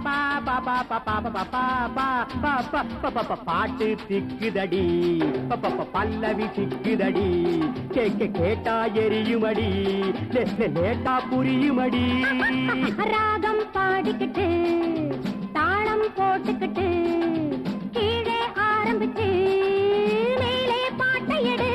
பா பா பா பா பா பா பா பா பா பா பா பா பா பாட்டு திக்குதடி ப ப ப பல்லவி சிக்குதடி கேட்க கேட்டா எரியுமடி லே, லே, லேட்டா புரியுமடி ராகம் பாடிக்கிட்டு தாளம் போட்டுக்கிட்டு கீழே ஆரம்பிச்சு மேலே பாட்டை எடு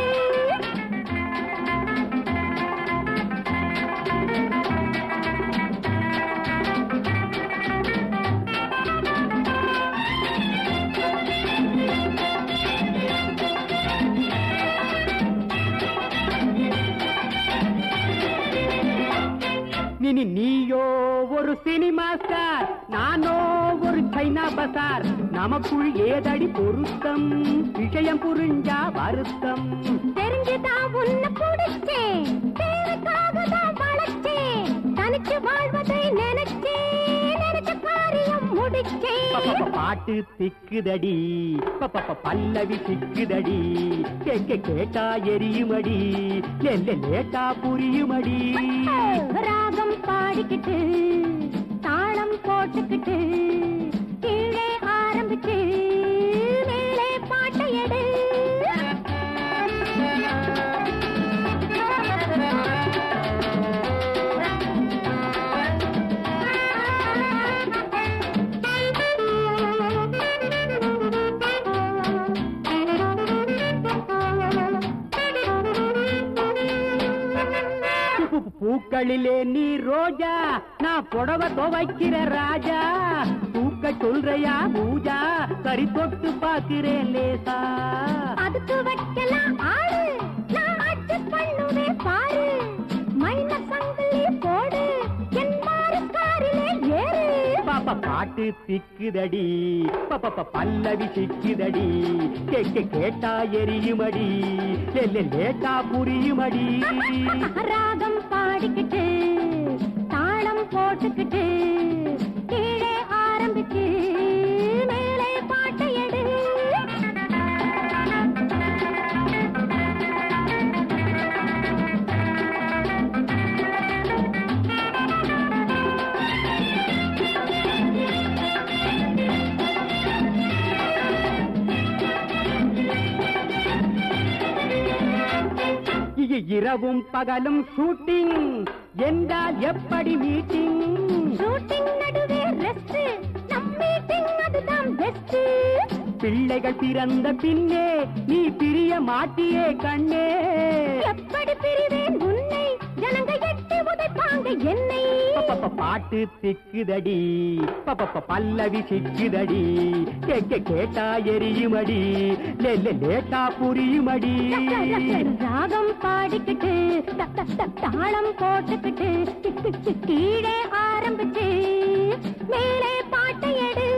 நினி நீயோ ஒரு சினிமா ஸ்டார் நானோ ஒரு சைனா பசார் நமக்குள் ஏதடி பொருத்தம் விஷயம் புரிஞ்சா வருத்தம் தெரிஞ்சுதான் உன்னை பிடிச்சேன் தேவைக்காக தான் வளர்ச்சேன் தனிச்சு வாழ்வதை நினைச்சேன் நினைச்ச காரியம் ப, ப, முடிச்சேன் ப, பாட்டு திக்குதடி ப, ப, ப, பல்லவி சிக்குதடி கேட்க கேட்டா எரியுமடி லே, லே, லேட்டா புரியுமடி ராகம் பாடிக்கிட்டு தாளம் போட்டுக்கிட்டு கீழே ஆரம்பிச்சு மேலே பாட்டை எடு பூ, பூ, பூக்களிலே நீ ரோஜா நான் புடவ துவைக்கிற ராஜா தூக்க சொல்றையா பூஜா சரி தொட்டு பாக்குறேன் லேசா அதுக்கு வைக்கலாம் ஆளு நான் அட்ஜஸ்ட் பண்ணுவேன் பாரு மைன சங்கிலி போடு என் மாறு காரிலே ஏறு பாப்பா பாட்டு திக்குதடி பாப்பா பல்லவி சிக்குதடி கேட்க கேட்டா எரியுமடி லே, லே, லேட்டா புரியுமடி ராகம் பாடிக்கிட்டு தாளம் போட்டுக்கிட்டு கீழே ஆரம்பிச்சு மேலே பாட்டை எடு இ- இரவும் பகலும் ஷூட்டிங் என்றால் எப்படி மீட்டிங் ஷூட்டிங் நடுவே ரெஸ்ட் நம் மீட்டிங் அதுதான் பெஸ்ட் பிள்ளைகள் பிறந்த பின்னே நீ பிரிய மாட்டியே கண்ணே எப்படி பிரிவேன் உன்னை ஜனங்க எட்டி உதைப்பாங்க என்னை பப்பப்ப பாட்டு திக்குதடி பப்பப்ப பல்லவி சிக்குதடி கேட்க கேட்டா எரியுமடி லே, லே, லேட்டா புரியுமடி ராகம் பாடிக்கிட்டு த- த- த- தாளம் போட்டுக்கிட்டு கீழே ஆரம்பிச்சு மேலே பாட்டை எடு